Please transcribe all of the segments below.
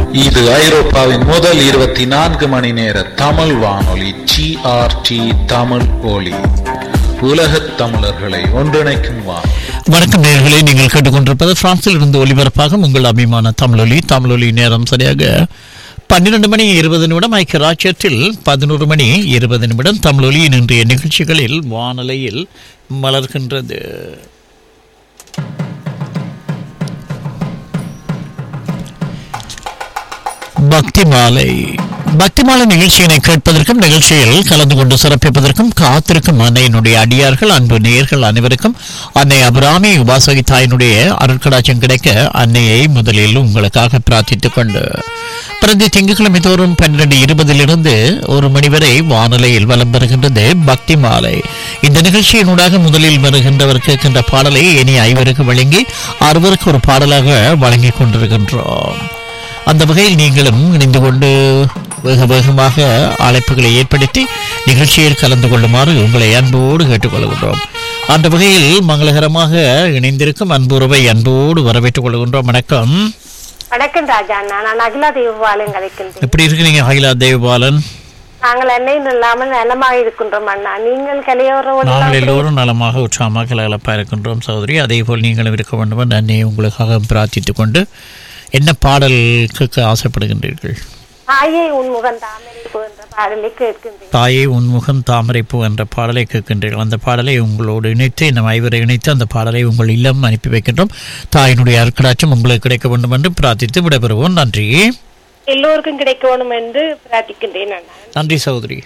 இது ஐரோப்பாவின் முதல் இருபத்தி நான்கு மணி நேர தமிழ் வானொலி ஜிஆர்டி தமிழ் ஒலி உலகத் தமிழர்களை ஒன்றிணைக்கும் வானொலி வணக்கம் நேயர்களே நீங்கள் கேட்டுக்கொண்டிருப்பது பிரான்சில் இருந்து ஒலிபரப்பாக உங்கள் அபிமான தமிழொலி தமிழொலி நேரம் சரியாக பன்னிரண்டு மணி இருபது நிமிடம் ஐக்கிய ராஜ்யத்தில் பதினோரு மணி இருபது நிமிடம் தமிழொலியின் இன்றைய நிகழ்ச்சிகளில் வானொலியில் மலர்கின்றது பக்தி மாலை பக்தி மாலை நிகழ்ச்சியினை கேட்பதற்கும் நிகழ்ச்சியில் கலந்து கொண்டு சிறப்பிப்பதற்கும் காத்திருக்கும் அன்னையினுடைய அடியார்கள் அன்பு நேயர்கள் அனைவருக்கும் அன்னை அபிராமி உபாசகி தாயினுடைய அருட்கடாட்சம் கிடைக்க அன்னையை முதலில் உங்களுக்காக பிரார்த்தித்துக் கொண்டு பிரதி திங்கட்கிழமை தோறும் பன்னிரண்டு இருபதிலிருந்து ஒரு மணி வரை வானிலையில் வலம் பெறுகின்றது பக்தி மாலை இந்த நிகழ்ச்சியினூடாக முதலில் வருகின்றவர் கேட்கின்ற பாடலை இனி ஐவருக்கு வழங்கி அறுவருக்கு ஒரு பாடலாக வழங்கிக் கொண்டிருக்கின்றோம் அந்த வகையில் நீங்களும் இணைந்து கொண்டு வேக வேகமாக அழைப்புகளை ஏற்படுத்தி நிகழ்ச்சியில் கலந்து கொள்ளுமாறு உங்களை அன்போடு கேட்டுக்கொள்கின்றோம் அந்த வகையில் மங்களகரமாக இணைந்திருக்கும் அன்புறவை அன்போடு வரவேற்றுக் கொள்கின்றோம் வணக்கம் வணக்கம் ராஜா அண்ணா நான் அகிலா தேவாலயம் கதைக்கின்றேன் எப்படி இருக்கிறீங்க அகிலா தேவபாலன் நாங்கள் எண்ணெயும் இல்லாமல் நலமாக இருக்கின்றோம் அண்ணா நீங்கள் கலையோரோடு நாங்கள் எல்லோரும் நலமாக உற்சாகமாக கலகலப்பாக இருக்கின்றோம் சகோதரி அதே போல் நீங்களும் இருக்க வேண்டும் என்று அன்னையை உங்களுக்காக பிரார்த்தித்துக் கொண்டு என்ன பாடல் கேட்க ஆசைப்படுகின்றீர்கள் தாயை உன்முகம் தாமரை பூ என்ற பாடலை கேட்கின்றேன் தாயே உன்முகம் தாமரைப்பூ என்ற பாடலை கேட்கின்றீர்கள் அந்த பாடலை உங்களோடு இணைத்து இந்த ஐவரை இணைத்து அந்த பாடலை உங்கள் இல்லம் அனுப்பி வைக்கின்றோம் தாயினுடைய அற்கடாட்சம் உங்களுக்கு கிடைக்க வேண்டும் என்று பிரார்த்தித்து விடைபெறுவோம் நன்றி எல்லோருக்கும் கிடைக்க வேணும் என்று பிரார்த்திக்கின்றேன் அண்ணா நன்றி சகோதரி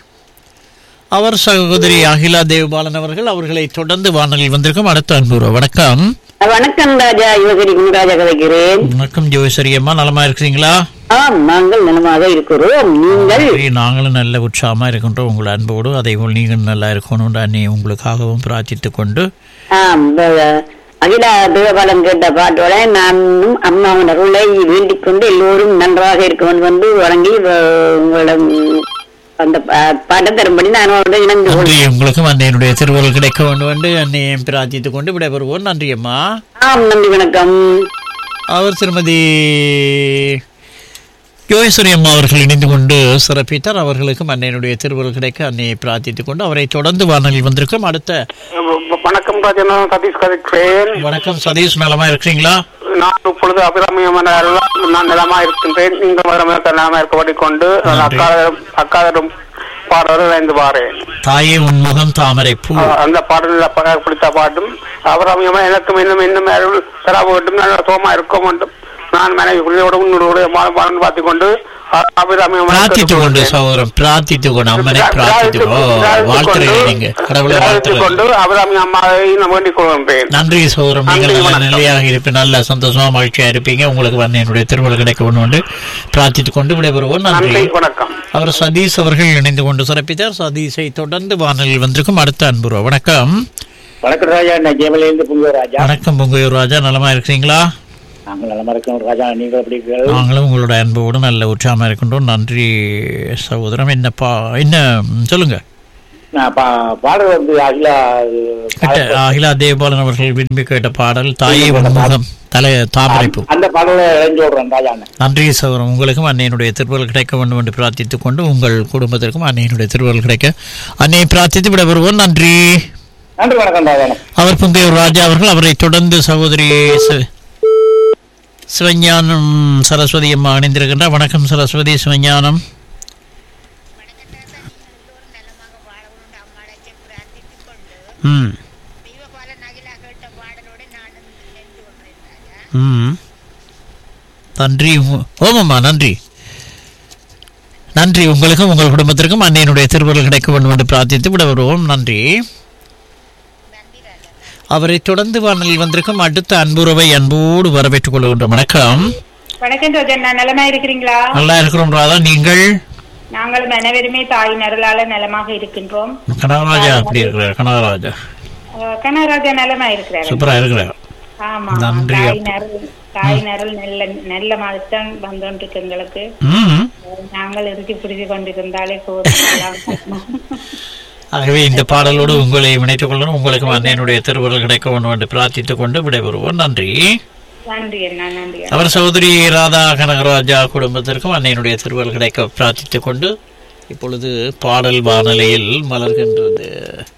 அவர் சகோதரி அகிலா தேவபாலன் அவர்கள் அவர்களை தொடர்ந்து வானொலியில் வந்திருக்கும் அடுத்த அன்பு வணக்கம் வணக்கம் ராஜா யுவகிரி குமராஜா கதைக்கிறேன் வணக்கம் ஜோசரி அம்மா நலமா இருக்கிறீங்களா ஆம் நாங்கள் நலமாக இருக்கிறோம் நீங்கள் சரி, நாங்களும் நல்ல உற்சாகமா இருக்கின்றோம் உங்கள் அன்போடு அதே போல் நீங்கள் நல்லா இருக்கணும் அன்னி உங்களுக்காகவும் பிரார்த்தித்துக் கொண்டு ஆம் ப- அகிலா தேவபாலம் கேட்ட பாட்டோட நானும் அம்மாவின் அருளை வேண்டிக் கொண்டு எல்லோரும் நன்றாக இருக்க வேண்டும் என்று வழங்கி வ- உங்களிடம் அந்த பா- பாட்டை தரும்படி நான் அவரோட இணைந்து கொள்கிறேன். நன்றி உங்களுக்கும் அன்னையினுடைய திருவருள் கிடைக்க வேண்டும் என்று அன்னையை பிரார்த்தித்துக் கொண்டு விடைபெறுவோம் நன்றி அம்மா ஆம் நன்றி வணக்கம் அவர் திருமதி யோகேஸ்வரி அம்மா அவர்கள் இணைந்து கொண்டு சிறப்பித்தார் அவர்களுக்கும் அன்னையினுடைய திருவருள் கிடைக்க அன்னையை பிரார்த்தித்துக் கொண்டு அவரை தொடர்ந்து வானொலியில் வந்திருக்கும் அடுத்த வணக்கம் ராஜனா சதீஷ் கதைக்கிறேன் வணக்கம் சதீஷ் நலமா இருக்கிறீங்களா நான் இப்பொழுது அபிராமியமான நான் நிலமா இருக்கின்றேன் நீங்கள் வரமாக நிலமா இருக்கப்படி கொண்டு அக்காதரும் அக்காதரும் பாடலும் இணைந்து பாறேன் தாயே உன்முகம் தாமரை பூ அந்த பாடலில் ப- பிடித்த பாட்டும் அபிராமியமா எனக்கும் இன்னும் இன்னும் அருள் தர வேண்டும் நல்ல சோமா இருக்க வேண்டும் நான் மனைவி பிள்ளையோட உன்னோட பாடம் பார்த்துக் கொண்டு பிரார்த்தித்துக் கொண்டு சகோதரன் பிரார்த்தித்துக் கொண்டு அம்மனை பிரார்த்தித்துக் கொண்டு வாழ்த்துறேன் நீங்க கடவுளை வாழ்த்துறேன் கொண்டு அபிராமி அம்மாவை நான் வேண்டிக் கொள்கின்றேன் நன்றி சகோதரம் நீங்கள் நன்றி, நல்ல வணக்கம். நிலையாக இருப்பீங்க நல்ல சந்தோஷமா மகிழ்ச்சியா இருப்பீங்க உங்களுக்கு வந்து என்னுடைய திருவள்ளுவர் கிடைக்க வேண்டும் என்று பிரார்த்தித்துக் கொண்டு விடைபெறுவோம் நன்றி நன்றி வணக்கம் அவர் சதீஷ் அவர்கள் இணைந்து கொண்டு சிறப்பித்தார் சதீஷை தொடர்ந்து வானலில் வந்திருக்கும் அடுத்த அன்புருவ வணக்கம் வணக்கம் ராஜா நான் ஜெயமலேந்து புங்க ராஜா வணக்கம் பொங்கையூர் ராஜா நலமா இருக்கிறீங்களா நாங்கள் நலமா இருக்கோம் ராஜா நீங்கள் எப்படி இருக்கீர்கள் நாங்களும் உங்களோட அன்போடு நல்ல உற்சாகமா இருக்கின்றோம் நன்றி சகோதரம் என்ன பா என்ன ம், சொல்லுங்க நான் பா- பாடல் வந்து அகிலா கேட்ட அகிலா தேவபாலன் அவர்கள் விரும்பி கேட்ட பாடல் தாயே உன்முகம் தலை தாமரைப்பூ அந்த பாடலை இழந்து விடுறேன் ராஜா நன்றி சகோதரம் உங்களுக்கும் அன்னையினுடைய திருவருள் கிடைக்க வேண்டும் என்று பிரார்த்தித்துக் கொண்டு உங்கள் குடும்பத்திற்கும் அன்னையினுடைய திருவருள் கிடைக்க அன்னையை பிரார்த்தித்து விடைபெறுவோம் நன்றி நன்றி வணக்கம் ராஜா அவர் பொங்கையூர் ராஜா அவர்கள் அவரை தொடர்ந்து சகோதரி சி- சிவஞானம் சரஸ்வதி அம்மா அணிந்திருக்கின்றார் வணக்கம் சரஸ்வதி சிவஞானம் ம் ம் நன்றி உங்க- ஓமம்மா நன்றி நன்றி உங்களுக்கும் உங்கள் குடும்பத்திற்கும் அன்னையினுடைய திருவருள் கிடைக்க வேண்டும் என்று பிரார்த்தித்து விட வருவோம் நன்றி அவரை தொடர்ந்து வானலில் வந்திருக்கும் அடுத்த அன்புறவை அன்போடு வரவேற்றுக் கொள்கின்றோம் வணக்கம் வணக்கம் ரோஜன் நான் நலமா இருக்கிறீங்களா நல்லா இருக்கிறோம் ராதா நீங்கள் நாங்களும் அனைவருமே தாயின் அருளால நலமாக இருக்கின்றோம் கனகராஜா அப்படி இருக்கிறார் கனகராஜா அஹ் கனகராஜா நலமா இருக்கிறார் சூப்பரா இருக்கிறார் ஆமா நன்றி. தாயின் அருள் தாயின் அருள் நல்ல நல்ல மாதிரிதான் வந்தோன்றிருக்கு எங்களுக்கு ம் அஹ் நாங்கள் இறுதி பிடிச்சு கொண்டிருந்தாலே போதும் எல்லாம் ஆகவே இந்த பாடலோடு உங்களை இணைத்துக் கொள்ளணும் உங்களுக்கு அன்னையனுடைய திருவுருள் கிடைக்க வேண்டும் என்று பிரார்த்தித்துக் கொண்டு விடைபெறுவோம் நன்றி நன்றி அண்ணா நன்றி அண்ணா. அவர் சகோதரி ராதா கனகராஜா குடும்பத்திற்கும் அன்னையினுடைய திருவள் கிடைக்க பிரார்த்தித்துக் கொண்டு இப்பொழுது பாடல் வானலையில் மலர்கின்றது